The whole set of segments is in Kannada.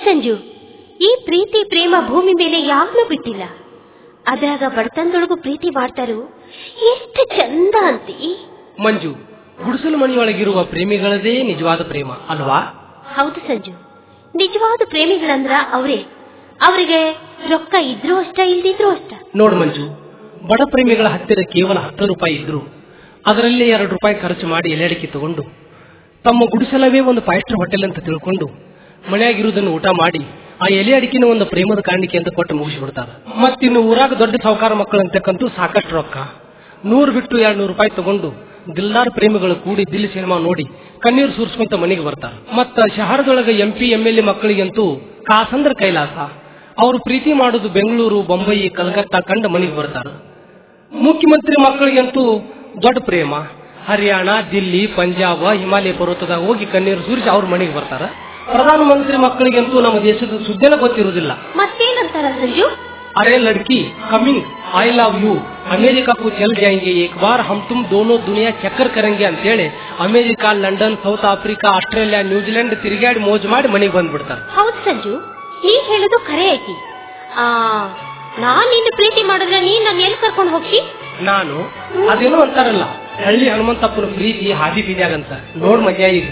ಸಂಜು ಈ ಪ್ರೀತಿ ಪ್ರೇಮ ಭೂಮಿ ಮೇಲೆ ಯಾವನೂ ಬಿಟ್ಟಿಲ್ಲ ಅದ್ರಾಗ ಬಡತನದೊಳಗೂ ಪ್ರೀತಿ ಮಾಡ್ತಾರು ಎಷ್ಟು ಚಂದ ಅಂತಿ ಮಂಜು ಗುಡಿಸಲು ಮನೆಯೊಳಗಿರುವ ಪ್ರೇಮಿಗಳದೇ ನಿಜವಾದ ಪ್ರೇಮ ಅಲ್ವಾ ಹೌದು ಸಂಜು ನಿಜವಾದ ಪ್ರೇಮಿಗಳಂದ್ರ ಅವರೇ ಅವರಿಗೆ ರೊಕ್ಕ ಇದ್ರೂ ಅಷ್ಟ ಇಲ್ದಿದ್ರು ಅಷ್ಟ ನೋಡು ಮಂಜು ಬಡ ಪ್ರೇಮಿಗಳ ಹತ್ತಿರ ಕೇವಲ ಹತ್ತು ರೂಪಾಯಿ ಇದ್ರು ಅದರಲ್ಲಿ ಎರಡು ರೂಪಾಯಿ ಖರ್ಚು ಮಾಡಿ ಎಲೆ ಅಡಿಕೆ ತಗೊಂಡು ತಮ್ಮ ಗುಡಿಸಲವೇ ಒಂದು ಫೈವ್ ಸ್ಟಾರ್ ಹೋಟೆಲ್ ಅಂತ ತಿಳ್ಕೊಂಡು ಮನೆಯಾಗಿರುವುದನ್ನು ಊಟ ಮಾಡಿ ಆ ಎಲೆ ಅಡಿಕೆನ ಒಂದು ಪ್ರೇಮದ ಕಾಣಿಕೆ ಅಂತ ಕೊಟ್ಟು ಮುಗಿಸಿಬಿಡ್ತಾರೆ ಮತ್ತಿನ್ನು ಊರಾಗ ದೊಡ್ಡ ಸಾಹುಕಾರ ಮಕ್ಕಳು ಅಂತಕ್ಕಂತೂ ಸಾಕಷ್ಟು ರೊಕ್ಕ ನೂರು ಬಿಟ್ಟು ಎರಡು ನೂರು ರೂಪಾಯಿ ತಗೊಂಡು ದಿಲ್ದಾರ್ ಪ್ರೇಮಿಗಳು ಕೂಡಿ ದಿಲ್ ಸಿನಿಮಾ ನೋಡಿ ಕಣ್ಣೀರು ಸುರಿಸ್ಕೊಂತ ಮನೆಗೆ ಬರ್ತಾರೆ ಮತ್ತ ಶಹರದೊಳಗ M P M L A ಮಕ್ಕಳಿಗಂತೂ ಕಾಸಂದ್ರ ಕೈಲಾಸ ಅವರು ಪ್ರೀತಿ ಮಾಡೋದು ಬೆಂಗಳೂರು ಬೊಂಬಯಿ ಕಲ್ಕತ್ತಾ ಕಂಡು ಮನೆಗೆ ಬರ್ತಾರೆ ಮುಖ್ಯಮಂತ್ರಿ ಮಕ್ಕಳಿಗಂತೂ ದೊಡ್ಡ ಪ್ರೇಮ ಹರಿಯಾಣ ದಿಲ್ಲಿ ಪಂಜಾಬ್ ಹಿಮಾಲಯ ಪರ್ವತದಾಗ ಹೋಗಿ ಕಣ್ಣೀರು ಸುರಿಸಿ ಅವ್ರ ಮನೆಗೆ ಬರ್ತಾರ ಪ್ರಧಾನಮಂತ್ರಿ ಮಕ್ಕಳಿಗಂತೂ ನಮ್ಮ ದೇಶದ ಸುದ್ದಿನ ಗೊತ್ತಿರುವುದಿಲ್ಲ ಮತ್ತೇನಂತಾರ ಸಂಜು अरे लड़की कमिंग ಐ ಲವ್ ಯು ಅಮೆರಿಕಕ್ಕೂ ಚಲ್ ಜಾಯಂಗೆ ಏಕ್ ಬಾರ್ ಹಮ್ ತುಮ್ ದೋನೋ ದುನಿಯಾ ಚಕ್ಕರ್ ಕರಂಗೆ ಅಂತೇಳಿ America London South Africa Australia ನ್ಯೂಜಿಲೆಂಡ್ ತಿರುಗಾಡಿ ಮೋಜ್ ಮಾಡಿ ಮನೆಗೆ ಬಂದ್ಬಿಡ್ತಾರೆ ಹೌದು ಸಂಜು ನೀ ಹೇಳೋದು ಖರೆ ಐತಿ ಆ ನಾನ್ ನಿನ್ನ ಪ್ರೀತಿ ಮಾಡಿದ್ರೆ ನೀನ್ ನನ್ನ ಎಲ್ಲಿ ಕರ್ಕೊಂಡು ಹೋಗ್ತಿ ನಾನು ಅದೇನೋ ಅಂತಾರಲ್ಲ ಹಳ್ಳಿ ಹನುಮಂತಪ್ಪನ ಪ್ರೀತಿ ಹಾದಿ ಬೀದ್ಯಾಗಂತ ನೋಡ್ ಮಜಾ ಈಗ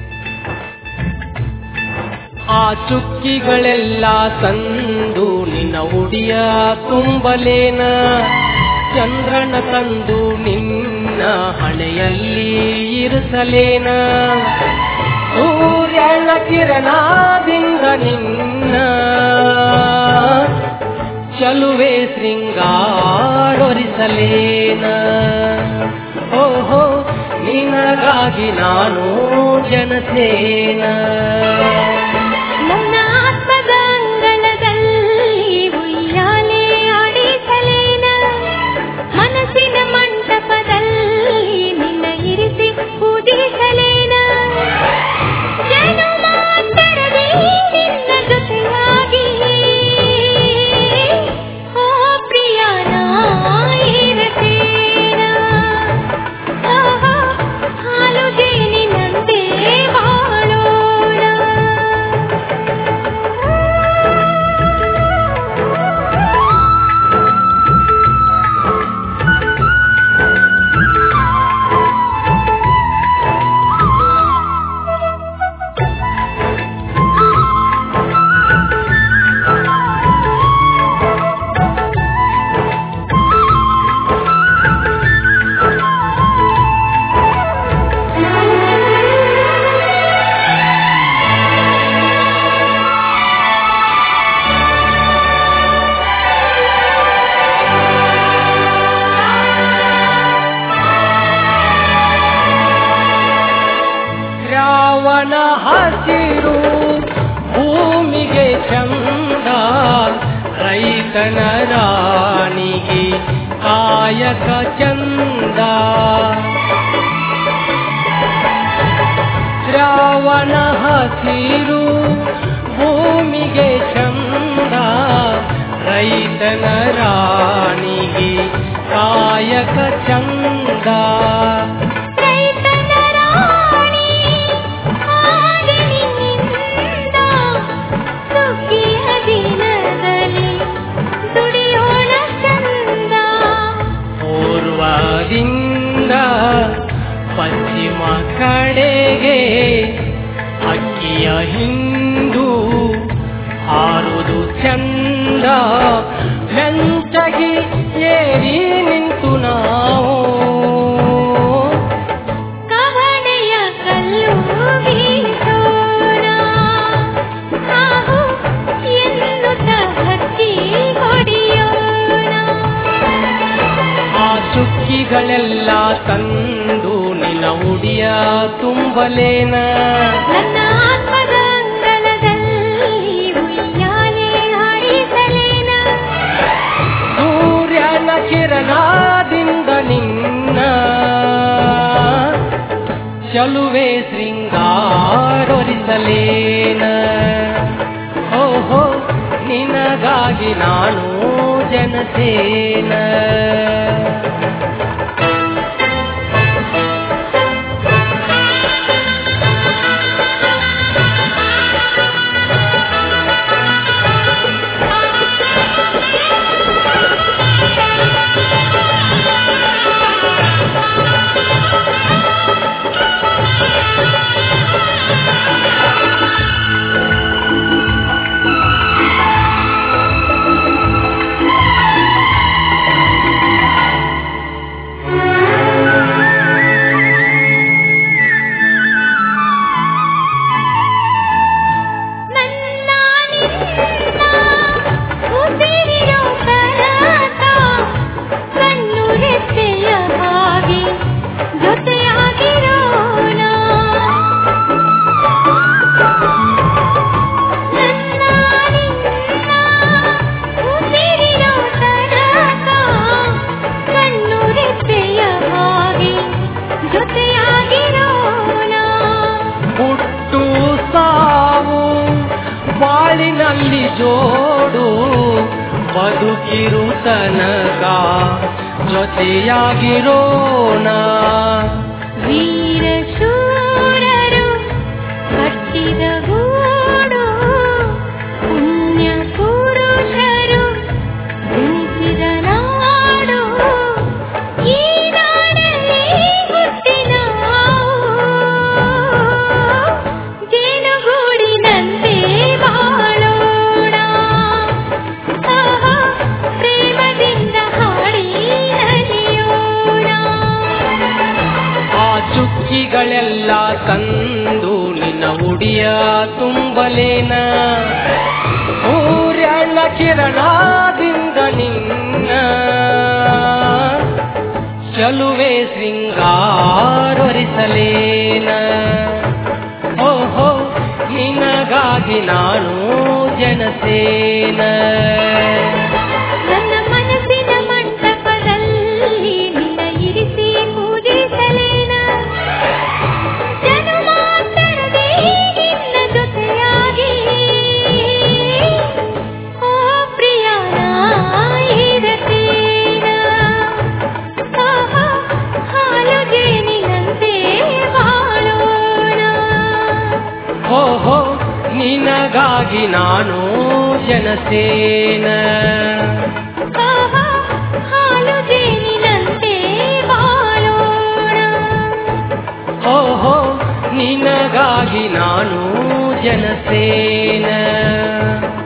ಆ ಚುಕ್ಕಿಗಳೆಲ್ಲ ತಂದು ನಿನ್ನ ಉಡಿಯ ತುಂಬಲೇನ ಚಂದ್ರನ ತಂದು ನಿನ್ನ ಹಣೆಯಲ್ಲಿ ಇರಿಸಲೇನ ಸೂರ್ಯನ ಕಿರಣದಿಂದ ನಿನ್ನ ಚಲುವೆ ಶೃಂಗಾರೊರಿಸಲೇನ ಓಹೋ ನಿನಗಾಗಿ ನಾನು ಜನಸೇನ ನನ್ನ ಆತ್ಮದ ಅಂಗಳದಲ್ಲಿ ಉಯ್ಯಾಲೆ ಆಡಿಸಲೇನ ಮನಸ್ಸಿನ ಮಂಟಪದಲ್ಲಿ ನಿನ್ನ ಇರಿಸಿ ಪೂಜಿಸಲೇನ ಜನುಮಾಂತರದಿ ನಿನ್ನ ಜೊತೆಯಾಗಿ ಓ ಪ್ರಿಯನ ಇರತೇನ ಆಹಾ, ಹಾಲು ಜೇನಿನಂತೆ ಬಾಳೋಣ ಶ್ರಾವಣ ಹಸಿರು ಭೂಮಿಗೆ ಚಂದ ರೈತನ ರಾಣಿಗೆ ಕಾಯಕ ಚಂದ ಶ್ರಾವಣ ಹಸಿರು ಭೂಮಿಗೆ ಚಂದ ರೈತನ ರಾಣಿಗೆ ಕಾಯಕ ಚಂದ ರೈತನ ರಾಣಿ ಆಗಿನಿಂದ ಸುಗ್ಗಿಯ ದಿನದಲ್ಲಿ ದುಡಿಯೋಣ ಚಂದ ಪೂರ್ವದಿಂದ ಪಶ್ಚಿಮ ಕಡೆಗೆ ಅಕ್ಕಿಯ ಹಿಂದು ಹಾರುದು ಚಂದ ಮೆಂಚಗಿ ಏರಿ ನಿಂತು ನಾವು ಕವಣೆಯ ಕಲ್ಲು ಬೀಸೋಣ ಆಹು ಎನ್ನುತ್ತ ಹಚ್ಚಿ ಹೊಡೆಯೋಣ ಆ ಚುಕ್ಕಿಗಳೆಲ್ಲ ತಂದು ನಿನ್ನ ಉಡಿಯ ತುಂಬಲೇನ ನನ್ನ ಆತ್ಮದ ಅಂಗಳದಲ್ಲಿ ಉಯ್ಯಾಲೆ ಆಡಿಸಲೇನ ಸೂರ್ಯನ ಕಿರಣದಿಂದ ನಿನ್ನ ಚಲುವೆ ಶೃಂಗಾರೊರಿಸಲೇನ ಓಹೋ ನಿನಗಾಗಿ ನಾನು ಜನಸೇನ ಆ ಜೋಡು ಬದುಕಿರು ತನಕ ಜೊತೆಯಾಗಿರೋಣ ವೀರ ಶೂರರು ಕಟ್ಟಿದ ಗೂಡು ಪುಣ್ಯ ಪುರುಷರು ಜನಿಸಿದ ನಾಡು ಈ ನಾಡಲ್ಲಿ ಹುಟ್ಟಿ ನಾವು ಜೇನುಗೂಡಿನಂತೆ ಬಾಳೋಣ ಆಹಾ, ಪ್ರೇಮದಿಂದ ಹಾಡಿ ನಲಿಯೋಣ ಆ ಚುಕ್ಕಿಗಳೆಲ್ಲ ತಂದು ನಿನ್ನ ಉಡಿಯ ತುಂಬಲೇನ ಸೂರ್ಯನ ಕಿರಣದಿಂದ ನಿನ್ನ ಚಲುವೆ ಶೃಂಗಾರರಿಸಲೇನ ಓಹೋ ನಿನಗಾಗಿ ನಾನು ಜನಸೇನ ನನ್ನ ಮನಸ್ಸಿನ ಮಂಟಪದಲ್ಲಿ ನಿನ್ನ ಇರಿಸಿ ಪೂಜಿಸಲೇನ ಜನುಮಾಂತರದೇ ನಿನ್ನ ಜೊತೆಯಾಗಿ ಓ ಪ್ರಿಯನ ಇರತೇನ ಆಹಾ, ಹಾಲು ಜೇನಿನಂತೆ ಬಾಳೋಣ ಓಹೋ ನಿನಗಾಗಿ ನಾನು ಜನಸೇನ ಆಹಾ, ಹಾಲು ಜೇನಿನಂತೆ ಬಾಳೋಣ ಓಹೋ ನಿನಗಾಗಿ ನಾನು ಜನಸೇನ